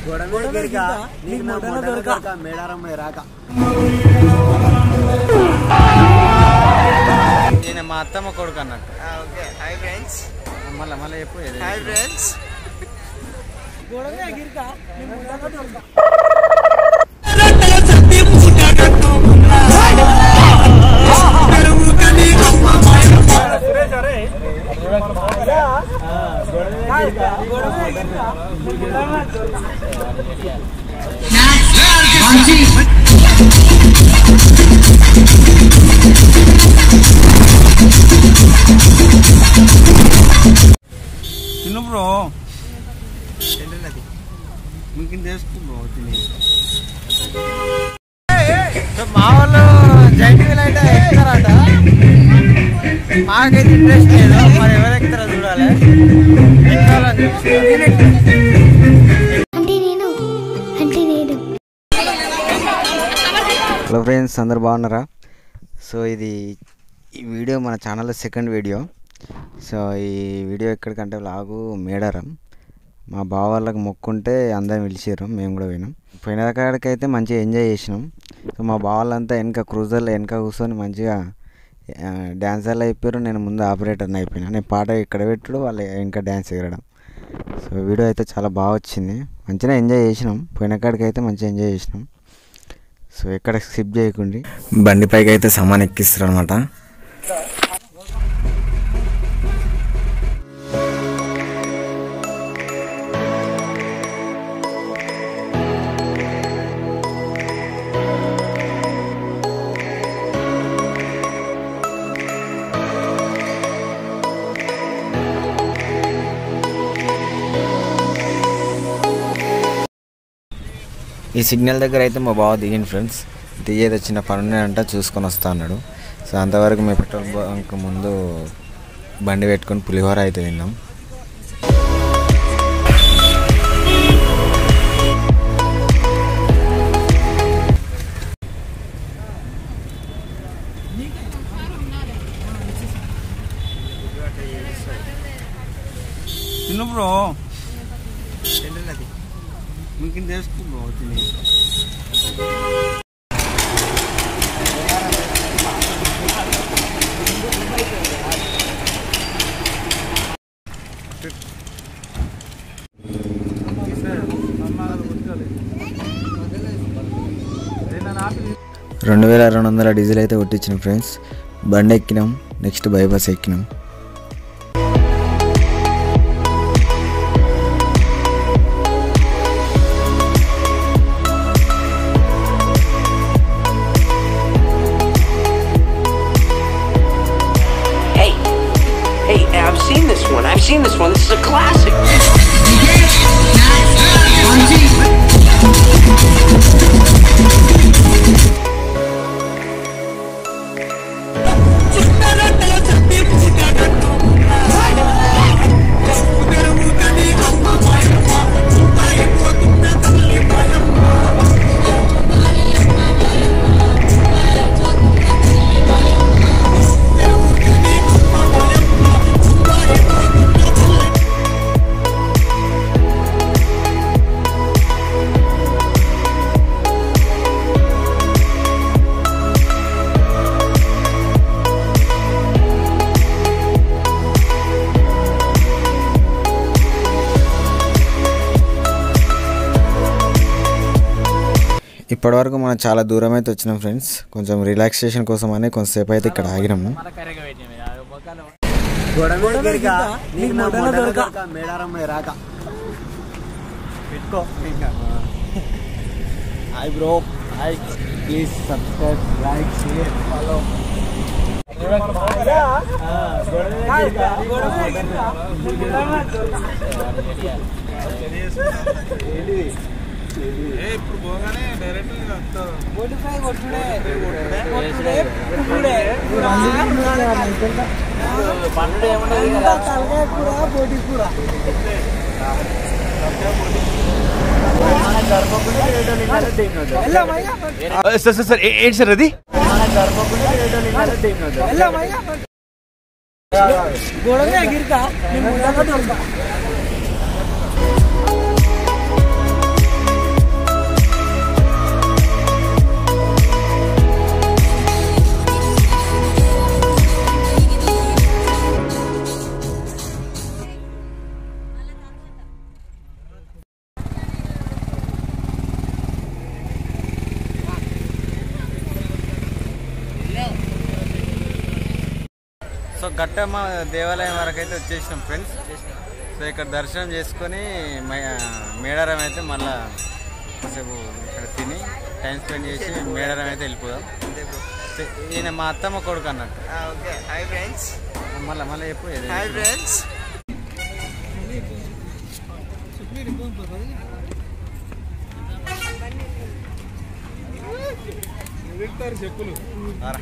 మేడారం రాక నేను మా అత్తమ్మ కొడుకు అన్నట్టు ఓకే హాయ్ ఫ్రెండ్స్ మళ్ళీ మళ్ళీ చెప్పు ఏదో. హాయ్ ఫ్రెండ్స్ తిను బ్రో ఏంటన్నది మీకు చేసుకో బ్రో తిని సో మా వాళ్ళు జైంట్ వీల్ అయితే ఎక్కుతారట మాకైతే ఇంట్రెస్ట్ లేదు మరి ఎవరు ఎక్కుతారో చూడాలి ఎక్కాలని చూపిస్తా. అంటే నేను అంటే నేను హలో ఫ్రెండ్స్ అందరు బాగున్నారా సో ఇది ఈ వీడియో మన ఛానల్లో సెకండ్ వీడియో సో ఈ వీడియో ఎక్కడికంటే లాగు మేడారం మా బావ వాళ్ళకి మొక్కుంటే అందరం పిలిచారు మేము కూడా పోయినాం పోయిన కాడికైతే మంచిగా ఎంజాయ్ చేసినాం సో మా బావ వాళ్ళంతా వెనక క్రూజర్లో వెనక కూర్చొని మంచిగా డ్యాన్సర్లు అయిపోయారు నేను ముందు ఆపరేటర్ని అయిపోయినా నేను పాట ఇక్కడ పెట్టుడు వాళ్ళు ఇంకా డ్యాన్స్ ఎగరడం సో వీడియో అయితే చాలా బాగా వచ్చింది మంచిగా ఎంజాయ్ చేసినాం పోయిన కాడికి అయితే మంచిగా ఎంజాయ్ చేసినాం సో ఎక్కడ స్కిప్ చేయకండి బండి పైకి అయితే సామాన్ ఎక్కిస్తారు అనమాట ఈ సిగ్నల్ దగ్గర అయితే మా బావ దిగింది ఫ్రెండ్స్ దిగేది చిన్న పని అంట చూసుకొని వస్తా అన్నాడు సో అంతవరకు మేము పెట్రోల్ బంక్ ముందు బండి పెట్టుకొని పులిహోర అయితే తిన్నాం తిను బ్రో ఏంటన్నది మీకు చేసుకో బ్రో తిని రెండు వేల రెండు వందల డీజిల్ అయితే కొట్టించినాం ఫ్రెండ్స్ బండి ఎక్కినాం నెక్స్ట్ బైపాస్ ఎక్కినాం Hey, hey, I've seen this one. I've seen this one. This is a classic. ఇప్పటివరకు మనం చాలా దూరం అయితే వచ్చినాం ఫ్రెండ్స్ కొంచెం రిలాక్సేషన్ కోసం అని కొంతసేపు అయితే ఇక్కడ ఆగినాము మేడారం రాక పెట్టుకో ఇంకా hi bro hi please subscribe like share follow ఇప్పుడు పోగానే డైరెక్ట్ సార్ సార్ సార్ ఏంటి సార్ అది గట్టమ్మ దేవాలయం వరకు అయితే వచ్చేసినాం ఫ్రెండ్స్ సో ఇక్కడ దర్శనం చేసుకొని మే- మేడారం అయితే మళ్ళా కాసేపు ఇక్కడ తిని టైం స్పెండ్ చేసి మేడారం అయితే వెళ్ళిపోదాం సో ఈయన మా అత్తమ్మ కొడుకు అన్నట్టు ఓకే హాయ్ ఫ్రెండ్స్ మళ్ళీ మళ్ళీ చెప్పు ఏదో హాయ్ ఫ్రెండ్స్ రా.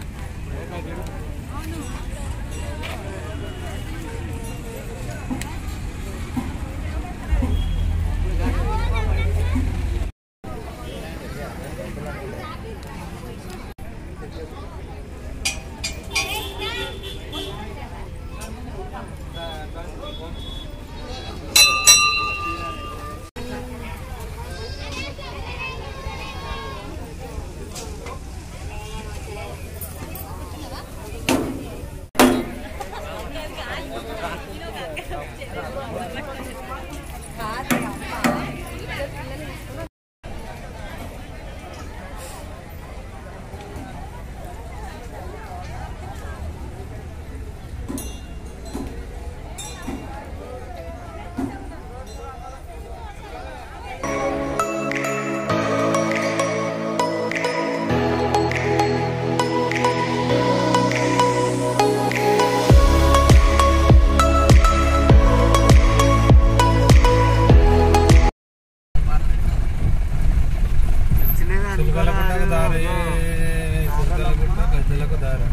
చిలకలగుట్టకు దారి చిలకలగుట్ట గద్దెలకు దారి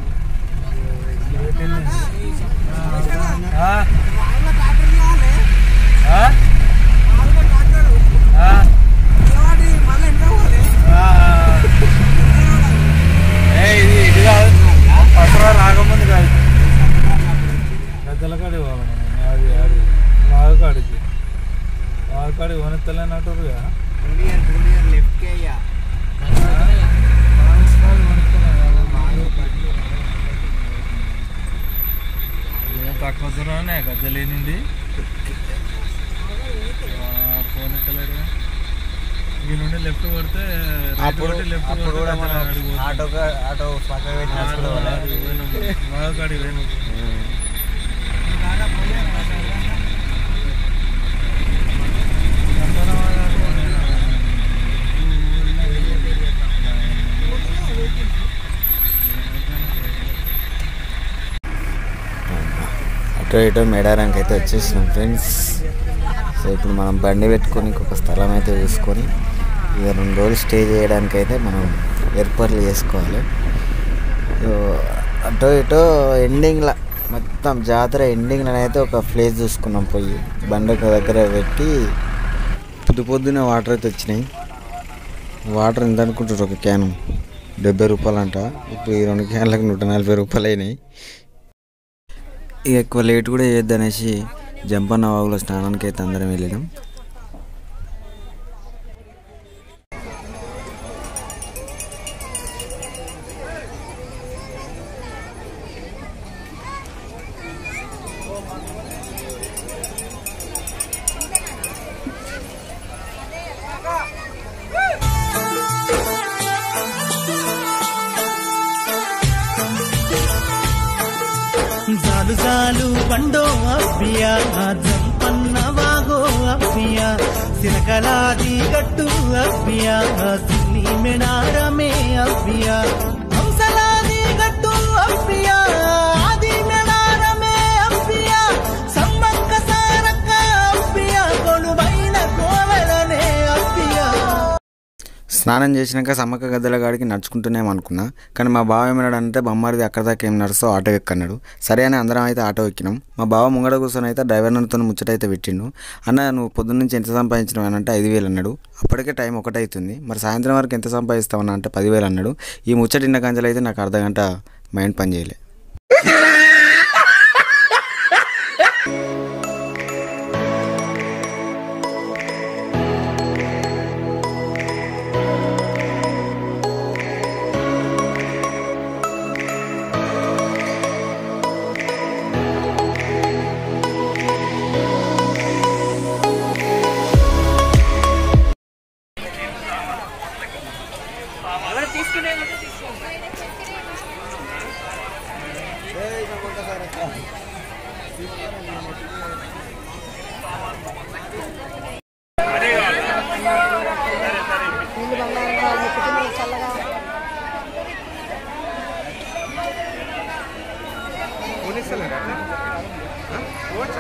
ఆ? ఆ? ఆ? ఆ. ఏ, ఇది ఇది కాదు పసరా రాకముందు కాదు గద్దెల కాడికి పోవాలి మనం. అది అది వాగుకాడికి వాగుకాడికి వనెత్తలేనట్టుగా లెఫ్ట్ కి అయ్యా తక్కువ దూరమే గద్దెలి నుండి ఫోన్ ఎత్తలేడు ఈ నుండి లెఫ్ట్ కొడితే రైట్ అప్పుడు కొట్టి లెఫ్ట్ అప్పుడు కూడా మనం ఆటో ఆటో పక్కన పెట్టి నడుచుకోవాలి బాగా వేణు అటో ఇటో మేడారానికి అయితే వచ్చేసినాం ఫ్రెండ్స్ సో ఇప్పుడు మనం బండి పెట్టుకొని ఇంకొక స్థలం అయితే చూసుకొని ఇక రెండు రోజులు స్టే చేయడానికి అయితే మనం ఏర్పాట్లు చేసుకోవాలి సో అటో ఇటో ఎండింగ్లో మొత్తం జాతర ఎండింగ్లో అయితే ఒక ప్లేస్ చూసుకున్నాం పోయి బండి ఒక దగ్గర పెట్టి పొద్దు పొద్దునే వాటర్ అయితే వచ్చినాయి వాటర్ ఎంత అనుకుంటారు ఒక క్యాన్ డెబ్బై రూపాయలు అంట ఇప్పుడు ఈ రెండు క్యాన్లకు నూట నలభై రూపాయలు అయినాయి ఇక ఎక్కువ లేట్ కూడా చేయొద్దనేసి జంపన్న వాగులో స్నానానికి అయితే అందరం వెళ్ళినాం జాలు జాలు బండో అబ్బియా జంపన్న వాగో అబ్బియా సిరకలాది గట్టు అబ్బియా సిల్లి మెడారమే అబ్బియా హంసలాది గట్టు అబ్బియా ఆది మెడారమే అబ్బియా సమ్మక్క సారక్క అబ్బియా కొలువైన కోవెలనే అబ్బియా స్నానం చేసినాక సమ్మక్క గద్దెల గాడికి నడుచుకుంటూనేమో అనుకున్నా కానీ మా బావ ఏమన్నాడంటే బొమ్మారిది అక్కడ దాకా ఏం నడుస్తూ ఆటో ఎక్కన్నాడు సరే అని అందరం అయితే ఆటో ఎక్కినాం మా బావ ముంగడ కూర్చొని అయితే డ్రైవర్ నన్నుతో ముచ్చట అయితే పెట్టిండు అన్న నువ్వు పొద్దున్న నుంచి ఎంత సంపాదించినావు అని అంటే ఐదు వేలు అన్నాడు అప్పటికే టైం ఒకటవుతుంది మరి సాయంత్రం వరకు ఎంత సంపాదిస్తావన్నా అంటే పదివేలు అన్నాడు ఈ ముచ్చట ఇన్న కంచెలు అయితే నాకు అర్ధ గంట మైండ్ పని చేయలే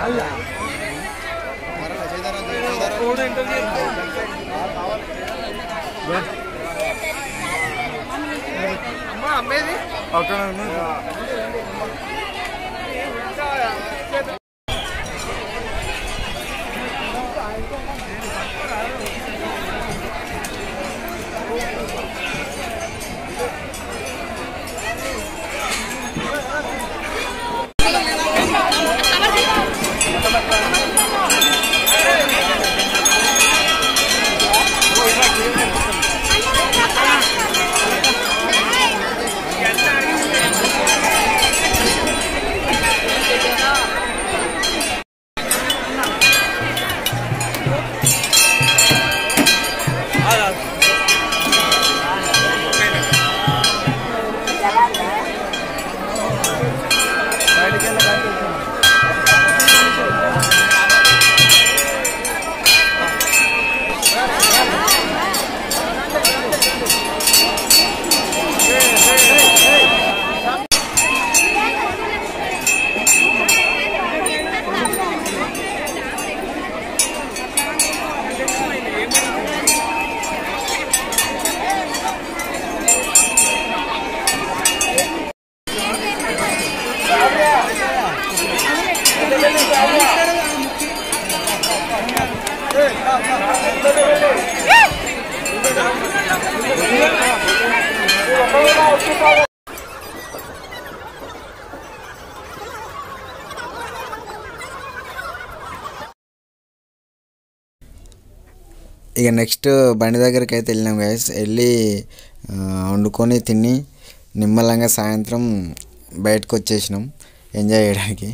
ఇక నెక్స్ట్ బండి దగ్గరికి అయితే వెళ్ళినాం గైస్ వెళ్ళి ఆ, వండుకొని తిని నిమ్మలంగా సాయంత్రం బయటకు వచ్చేసినాం ఎంజాయ్ చేయడానికి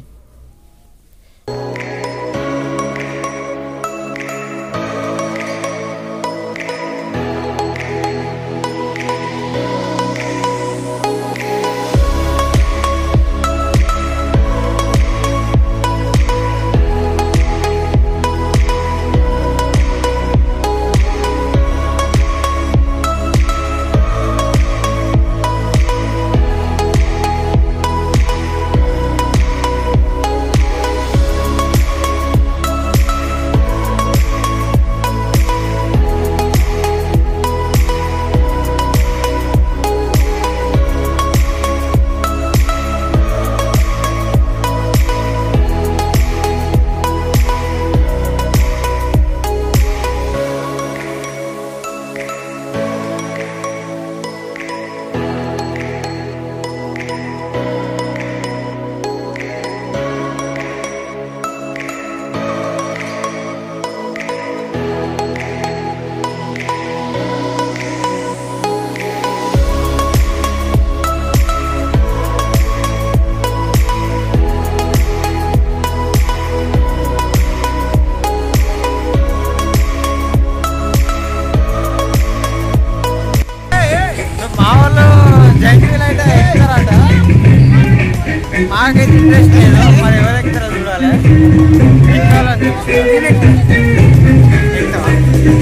మా వాళ్ళు జైంట్ వీల్ అయితే ఎక్కుతారట మాకైతే ఇంట్రెస్ట్ లేదు మరి ఎవరు ఎక్కుతారో చూడాలి ఎక్కాలని చూపిస్తా. ఎక్కుతావా?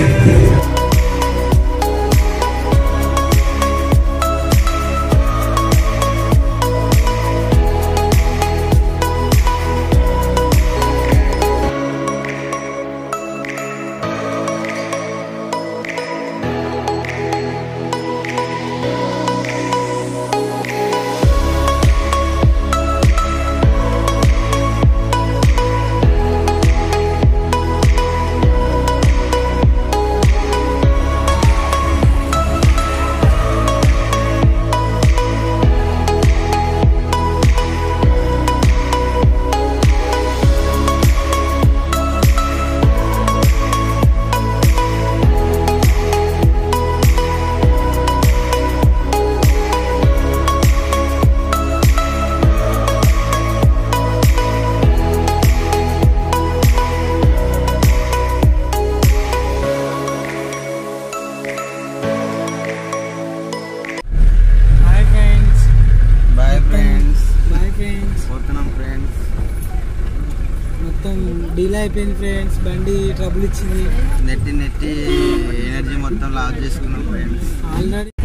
Hi friends bye friends bye friends పోతున్నాం ఫ్రెండ్స్ మొత్తం డీల్ అయిపోయింది ఫ్రెండ్స్ బండి ట్రబుల్ ఇచ్చింది నెట్టి నెట్టి ఎనర్జీ మొత్తం లాస్ చేసుకున్నాం ఫ్రెండ్స్ ఆల్రెడీ